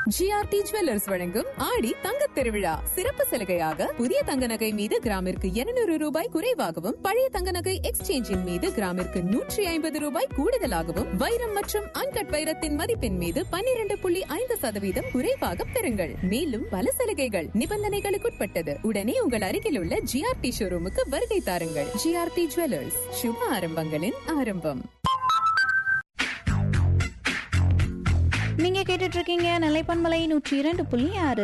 GRT jewellers வழங்கும் ஆடி தங்கத் திருவிழா சிறப்பு சலுகையாக புதிய தங்க நகை மீது கிராமிற்கு 200 ரூபாய் குறைவாகவும் பழைய தங்க நகை எக்ஸ்சேஞ்சின் மீது கிராமிற்கு நூற்றி ஐம்பது ரூபாய் கூடுதலாகவும் வைரம் மற்றும் அன்கட் வைரத்தின் மதிப்பின் மீது 12.5% புள்ளி ஐந்து சதவீதம் குறைவாக பெறுங்கள் மேலும் பல சலுகைகள் நிபந்தனைகளுக்குட்பட்டது உடனே உங்கள் அருகில் உள்ள ஜிஆர்டி ஷோரூமுக்கு வருகை தாருங்கள் ஜிஆர்டி ஜுவல்லர்ஸ் சுப ஆரம்பங்களின் ஆரம்பம் நீங்க கேட்டுட்டு இருக்கீங்க நிலைப்பன்மலை நூற்றி இரண்டு புள்ளி ஆறு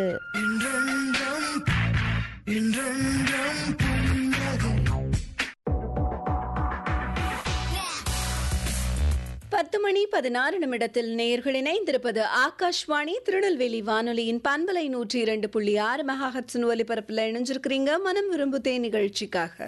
பத்து மணி பதினாறு நிமிடத்தில் நேயர்கள் இணைந்திருப்பது ஆகாஷ்வாணி திருநெல்வேலி வானொலியின் பண்பலை நூற்றி இரண்டு புள்ளி ஆறு மெகாஹட்ஸின் ஒலிபரப்பில் இணைஞ்சிருக்கிறீங்க மனம் விரும்புதே நிகழ்ச்சிக்காக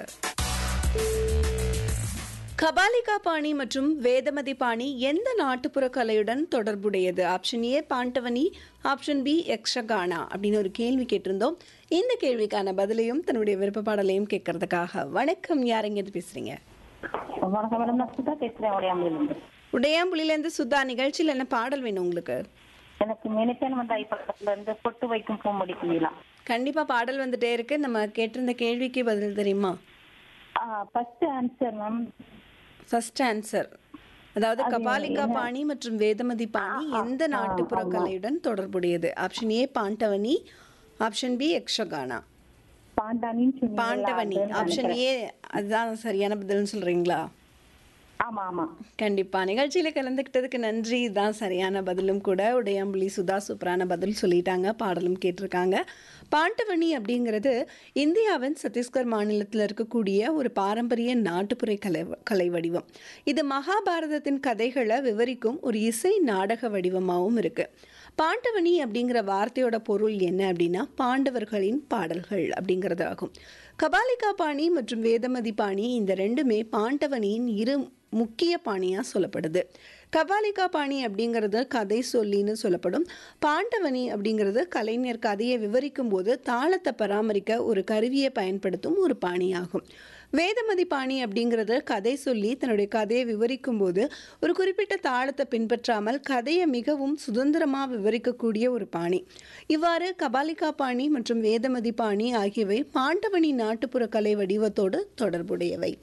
கபாலிகா பாணி மற்றும் வேதமதி பாணி எந்த நாட்டுப்புற கலையுடன் தொடர்புடையது option A Pandavani option B Yakshagana அப்படின்னு ஒரு கேள்வி கேட்டிருந்தோம் இந்த கேள்விக்கான பதிலையும் தன்னுடைய விருப்ப பாடலையும் கேட்கறதுக்காக வணக்கம் யார் எங்கேருந்து பேசுறீங்க வணக்கம் மேடம் நான் சுதா பேசுறேன் உடையாமலிருந்து உடையாம்புலியிலேருந்து சுதா நிகழ்ச்சியில் என்ன பாடல் வேணும் உங்களுக்கு எனக்கு மெனிப்பேன் வந்த பக்கத்துல இருந்து பொட்டு வைக்கும் பூ முடிக்கலாம் கண்டிப்பா பாடல் வந்துட்டே இருக்கு நம்ம கேட்டிருந்த கேள்விக்கு பதில் தெரியுமா first answer ma'am first answer அதாவது கபாலிகா பாணி மற்றும் வேதமதி பாணி எந்த நாட்டுப்புற கலையுடன் தொடர்புடையது option A Pandavani option B Yakshagana பாண்டானின்னு சொன்னீங்க பாண்டவனி ஆப்ஷன் ஏ அதுதான் சரியான பதில்னு சொல்றீங்களா ஆமா ஆமா கண்டிப்பா நிகழ்ச்சியில கலந்துக்கிட்டதுக்கு நன்றி இதுதான் சரியான பதிலும் கூட உடையாம்புலி சுதா சூப்பரான பதில் சொல்லிட்டாங்க பாடலும் கேட்டிருக்காங்க பாண்டவனி அப்படிங்கிறது இந்தியாவின் சத்தீஸ்கர் மாநிலத்தில் இருக்கக்கூடிய ஒரு பாரம்பரிய நாட்டுப்புற கலை கலை வடிவம் இது மகாபாரதத்தின் கதைகளை விவரிக்கும் ஒரு இசை நாடக வடிவமாகவும் இருக்கு பாண்டவனி அப்படிங்கிற வார்த்தையோட பொருள் என்ன அப்படின்னா பாண்டவர்களின் பாடல்கள் அப்படிங்கிறது ஆகும் கபாலிகா பாணி மற்றும் வேதமதி பாணி இந்த ரெண்டுமே பாண்டவனியின் இரு முக்கிய பாணியாக சொல்லப்படுது கபாலிகா பாணி அப்படிங்கிறது கதை சொல்லின்னு சொல்லப்படும் பாண்டவனி அப்படிங்கிறது கலைஞர் கதையை விவரிக்கும் போது தாளத்தை பராமரிக்க ஒரு கருவியை பயன்படுத்தும் ஒரு பாணியாகும் வேதமதி பாணி அப்படிங்கிறது கதை சொல்லி தன்னுடைய கதையை விவரிக்கும் போது ஒரு குறிப்பிட்ட தாளத்தை பின்பற்றாமல் கதையை மிகவும் சுதந்திரமாக விவரிக்கக்கூடிய ஒரு பாணி இவ்வாறு கபாலிகா பாணி மற்றும் வேதமதி பாணி ஆகியவை பாண்டவனி நாட்டுப்புற கலை வடிவத்தோடு தொடர்புடையவை